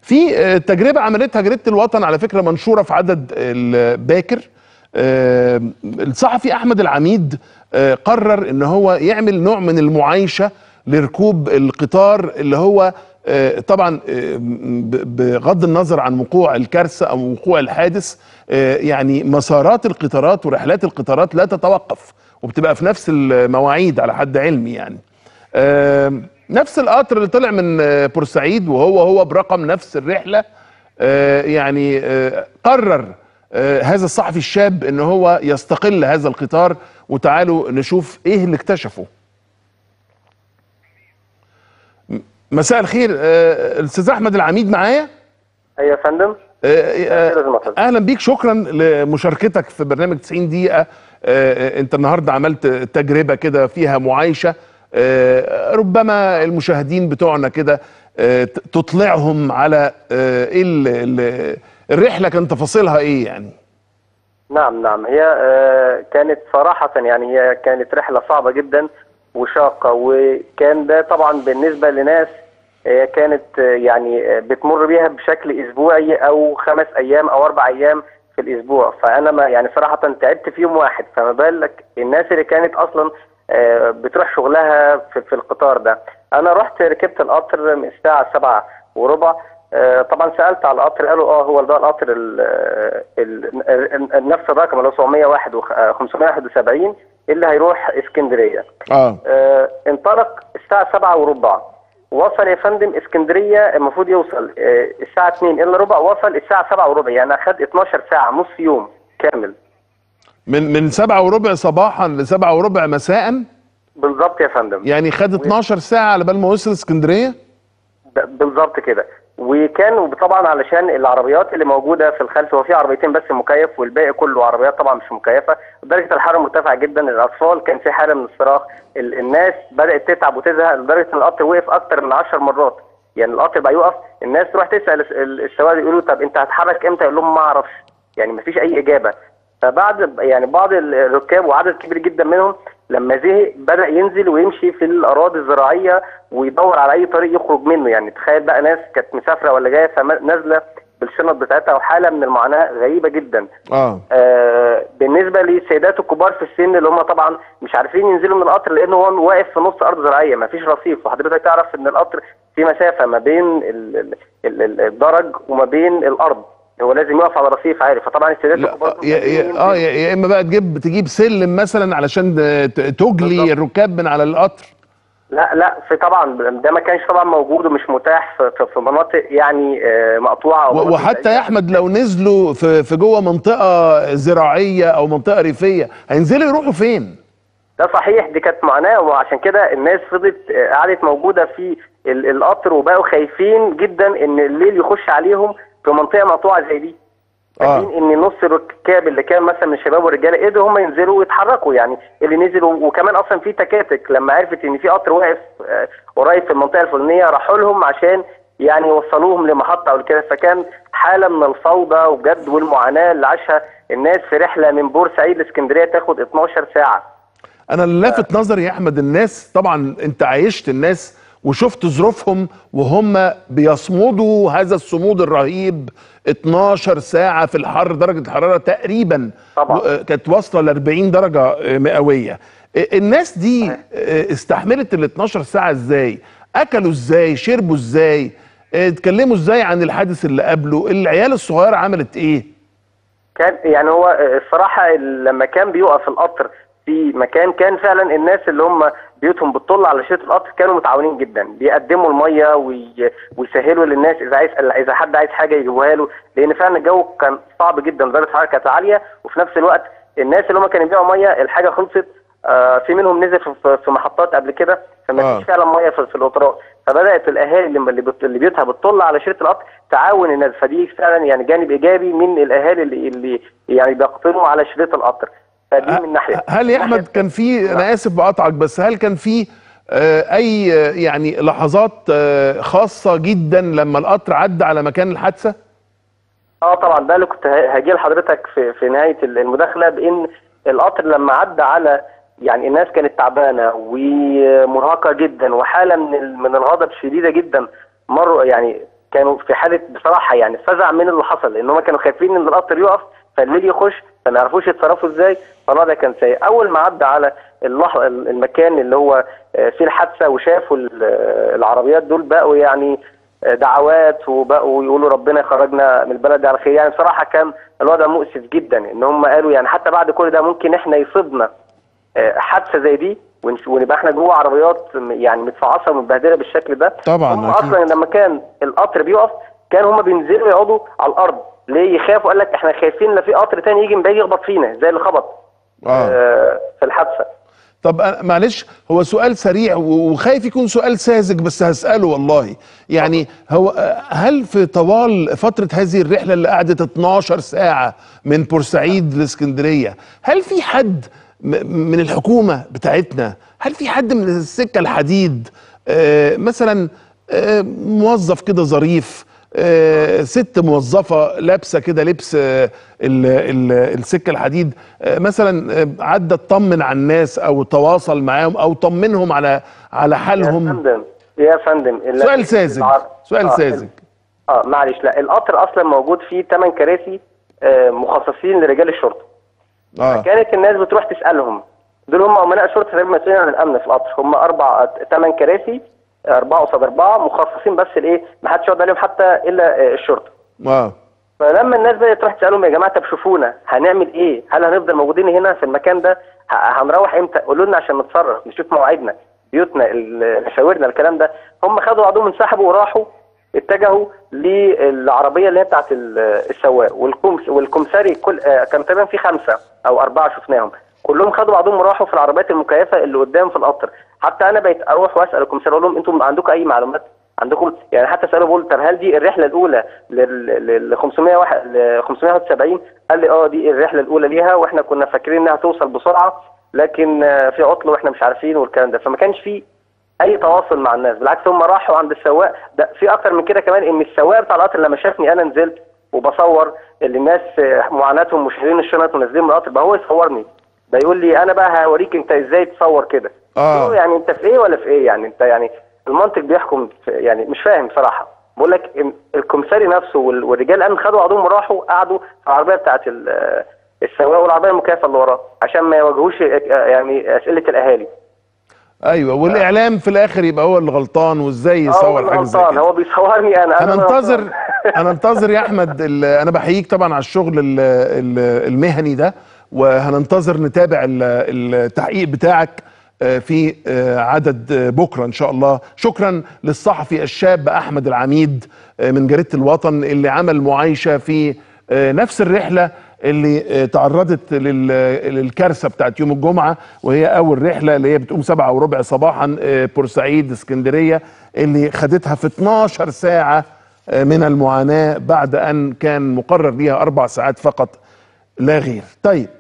في آه، تجربه عملتها جريده الوطن على فكره منشوره في عدد الباكر آه، الصحفي احمد العميد آه، قرر ان هو يعمل نوع من المعايشه لركوب القطار اللي هو آه، طبعا آه، ب- بغض النظر عن وقوع الكارثه او وقوع الحادث آه، يعني مسارات القطارات ورحلات القطارات لا تتوقف وبتبقى في نفس المواعيد على حد علمي يعني آه، نفس القطر اللي طلع من آه، بورسعيد وهو هو برقم نفس الرحله آه، يعني آه، قرر آه، هذا الصحفي الشاب ان هو يستقل هذا القطار وتعالوا نشوف ايه اللي اكتشفه م- مساء الخير آه، الاستاذ احمد العميد معايا ايوه يا فندم آه، آه، لازم أتفضل. اهلا بيك شكرا لمشاركتك في برنامج 90 دقيقه آه، آه، انت النهارده عملت تجربه كده فيها معايشه آه، ربما المشاهدين بتوعنا كده آه، ت- تطلعهم على آه، ايه ال- ال- الرحله كان تفاصيلها ايه يعني نعم نعم هي آه، كانت صراحة يعني هي كانت رحلة صعبة جدا وشاقة وكان ده طبعا بالنسبة لناس هي كانت آه، يعني آه، بتمر بيها بشكل اسبوعي او خمس ايام او اربع ايام في الاسبوع فانا ما يعني صراحة تعبت في يوم واحد فما بالك الناس اللي كانت اصلا آه، بتروح شغلها في, في القطار ده انا رحت ركبت القطر من الساعة سبعة وربع آه، طبعا سالت على القطر قالوا اه هو ده القطر ال ال ال نفس الرقم اللي هو 701 و 571 اللي هيروح اسكندريه اه آه، انطلق الساعه 7 وربع وصل يا فندم اسكندريه المفروض يوصل آه، الساعه 2 الا ربع وصل الساعه 7 وربع يعني اخد 12 ساعه نص يوم كامل من من سبعة وربع صباحا لسبعة وربع مساء بالظبط يا فندم يعني خد 12 ساعه على بال ما وصل اسكندريه ب- بالظبط كده وكان طبعا علشان العربيات اللي موجوده في الخلف هو في عربيتين بس مكيف والباقي كله عربيات طبعا مش مكيفه درجه الحراره مرتفعه جدا الاطفال كان في حاله من الصراخ ال- الناس بدات تتعب وتزهق لدرجه ان القطر وقف اكتر من 10 مرات يعني القطر بقى يقف الناس تروح تسال الس- ال- السواق يقولوا طب انت هتحرك امتى يقول لهم ما اعرفش يعني ما فيش اي اجابه فبعد يعني بعض الركاب وعدد كبير جدا منهم لما زهق بدا ينزل ويمشي في الاراضي الزراعيه ويدور على اي طريق يخرج منه يعني تخيل بقى ناس كانت مسافره ولا جايه فنازله بالشنط بتاعتها وحاله من المعاناه غريبه جدا اه آه بالنسبه للسيدات الكبار في السن اللي هم طبعا مش عارفين ينزلوا من القطر لان هو واقف في نص ارض زراعيه ما فيش رصيف وحضرتك تعرف ان القطر في مسافه ما بين ال- ال- ال- ال- الدرج وما بين الارض هو لازم يقف على رصيف عالي فطبعا السيدات لا الكبار دول يا لازم يا ينزلوا. اه يا يا اما بقى تجيب تجيب سلم مثلا علشان ت- تجلي بالظبط. الركاب من على القطر لا لا في طبعا ده ما كانش طبعا موجود ومش متاح في, في- في مناطق يعني آه، مقطوعه أو و- مناطق وحتى بعيدة. يا احمد لو نزلوا في في جوه منطقه زراعيه او منطقه ريفيه هينزلوا يروحوا فين؟ ده صحيح دي كانت معاناه وعشان كده الناس فضلت آه، قعدت موجوده في ال- القطر وبقوا خايفين جدا ان الليل يخش عليهم في منطقه مقطوعه زي دي آه. خايفين ان نص الركاب اللي كان مثلا من الشباب والرجاله قدروا هم ينزلوا ويتحركوا يعني اللي نزلوا وكمان اصلا في تكاتك لما عرفت ان في قطر واقف آه، قريب في المنطقه الفلانيه راحوا لهم عشان يعني يوصلوهم لمحطه او كده فكان حاله من الفوضى وبجد والمعاناه اللي عاشها الناس في رحله من بورسعيد لاسكندريه تاخد 12 ساعه انا اللي لافت نظري يا احمد الناس طبعا انت عايشت الناس وشفت ظروفهم وهم بيصمدوا هذا الصمود الرهيب 12 ساعة في الحر درجة الحرارة تقريبا طبعا. آه، كانت واصلة ل 40 درجة آه، مئوية آه، الناس دي آه، استحملت ال 12 ساعة ازاي؟ اكلوا ازاي؟ شربوا ازاي؟ آه، اتكلموا ازاي عن الحادث اللي قبله؟ العيال الصغيرة عملت ايه؟ كان يعني هو الصراحة لما كان بيقف القطر في مكان كان فعلا الناس اللي هم بيوتهم بتطل على شريط القطر كانوا متعاونين جدا بيقدموا المية وي... ويسهلوا للناس إذا عايز إذا حد عايز حاجة يجيبوها له لأن فعلا الجو كان صعب جدا درجة الحرارة كانت عالية وفي نفس الوقت الناس اللي هم كانوا بيبيعوا مية الحاجة خلصت آه في منهم نزل في, في محطات قبل كده فما آه. فيش فعلا ميه في, في القطارات فبدات الاهالي اللي اللي, بت... اللي بيوتها بتطل على شريط القطر تعاون الناس فدي فعلا يعني جانب ايجابي من الاهالي اللي, اللي يعني بيقطنوا على شريط القطر فدي من ناحيه هل يا من احمد ناحية- كان في نعم. انا اسف بقطعك بس هل كان في آه، اي آه، يعني لحظات آه، خاصه جدا لما القطر عدى على مكان الحادثه اه طبعا ده اللي كنت ه- هجي لحضرتك في في نهايه المداخله بان القطر لما عدى على يعني الناس كانت تعبانه ومرهقه جدا وحاله من ال- من الغضب شديده جدا مر يعني كانوا في حاله بصراحه يعني فزع من اللي حصل لان هم كانوا خايفين ان القطر يقف فالليل يخش فما يعرفوش يتصرفوا ازاي فالوضع كان سيء اول ما عدى على اللح... المكان اللي هو آه، فيه الحادثه وشافوا ال- آه، العربيات دول بقوا يعني آه، دعوات وبقوا يقولوا ربنا يخرجنا من البلد دي على خير يعني بصراحه كان الوضع مؤسف جدا ان هم قالوا يعني حتى بعد كل ده ممكن احنا يصيبنا آه، حادثه زي دي ونش- ونبقى احنا جوه عربيات م- يعني متفعصه ومتبهدله بالشكل ده طبعاً، هم أكيد. اصلا لما كان القطر بيقف كان هم بينزلوا يقعدوا على الارض ليه يخافوا قال لك احنا خايفين لا في قطر تاني يجي من بعيد يخبط فينا زي اللي خبط آه. آه في الحادثه طب أنا- معلش هو سؤال سريع و- وخايف يكون سؤال ساذج بس هسأله والله يعني هو آه، هل في طوال فترة هذه الرحلة اللي قعدت 12 ساعة من بورسعيد لاسكندرية هل في حد م- من الحكومة بتاعتنا هل في حد من السكة الحديد آه، مثلا آه، موظف كده ظريف آه، ست موظفة لابسة كده لبس آه، ال- ال- السكة الحديد آه، مثلا آه، عدى اطمن على الناس او تواصل معاهم او طمنهم على على يا حالهم فندم يا فندم ال- سؤال ساذج العر- سؤال آه، ساذج اه معلش لا القطر اصلا موجود فيه 8 كراسي آه مخصصين لرجال الشرطه اه كانت الناس بتروح تسالهم دول هم امناء شرطه تقريبا مسؤولين عن الامن في القطر هم اربع ثمان كراسي اربعه قصاد اربعه مخصصين بس لايه ما حدش يقعد عليهم حتى الا آه، الشرطه اه فلما الناس بدات تروح تسالهم يا جماعه طب شوفونا هنعمل ايه؟ هل هنفضل موجودين هنا في المكان ده؟ ه- هنروح امتى؟ قولوا لنا عشان نتصرف نشوف مواعيدنا بيوتنا ال- مشاورنا الكلام ده هم خدوا بعضهم انسحبوا وراحوا اتجهوا للعربيه اللي هي بتاعت ال- السواق والكمس والكمساري كل آه، كان تقريبا في خمسه او اربعه شفناهم كلهم خدوا بعضهم وراحوا في العربيات المكيفه اللي قدام في القطر حتى انا بقيت اروح واسال الكمساري اقول لهم انتم عندكم اي معلومات عندكم يعني حتى سالوا بقول طب هل دي الرحله الاولى لل لل 501 ل 571 قال لي اه دي الرحله الاولى ليها واحنا كنا فاكرين انها توصل بسرعه لكن آه، في عطل واحنا مش عارفين والكلام ده فما كانش في اي تواصل مع الناس بالعكس هم راحوا عند السواق ده في اكتر من كده كمان ان السواق بتاع القطر لما شافني انا نزلت وبصور اللي الناس آه، معاناتهم وشايلين الشنط ونازلين من القطر بقى هو يصورني ده يقول لي انا بقى هوريك انت ازاي تصور كده آه. قلت له يعني انت في ايه ولا في ايه يعني انت يعني المنطق بيحكم في يعني مش فاهم بصراحه بقول لك إن الكمساري نفسه وال- والرجال الامن خدوا بعضهم وراحوا قعدوا في العربيه بتاعت ال- السواق والعربيه المكافاه اللي وراه عشان ما يواجهوش آه، يعني اسئله الاهالي ايوه والاعلام في الاخر يبقى هو اللي غلطان وازاي هو يصور حاجه زي غلطان كده هو بيصورني انا أنا هننتظر غلطان. هننتظر يا احمد ال- انا بحييك طبعا على الشغل ال- ال- المهني ده وهننتظر نتابع ال- التحقيق بتاعك آه، في آه، عدد آه، بكره ان شاء الله شكرا للصحفي الشاب احمد العميد آه، من جريده الوطن اللي عمل معايشه في آه، نفس الرحله اللي آه، تعرضت لل- للكارثه بتاعت يوم الجمعه وهي اول رحله اللي هي بتقوم سبعة وربع صباحا آه، بورسعيد اسكندريه اللي خدتها في 12 ساعه آه، من المعاناه بعد ان كان مقرر ليها اربع ساعات فقط لا غير. طيب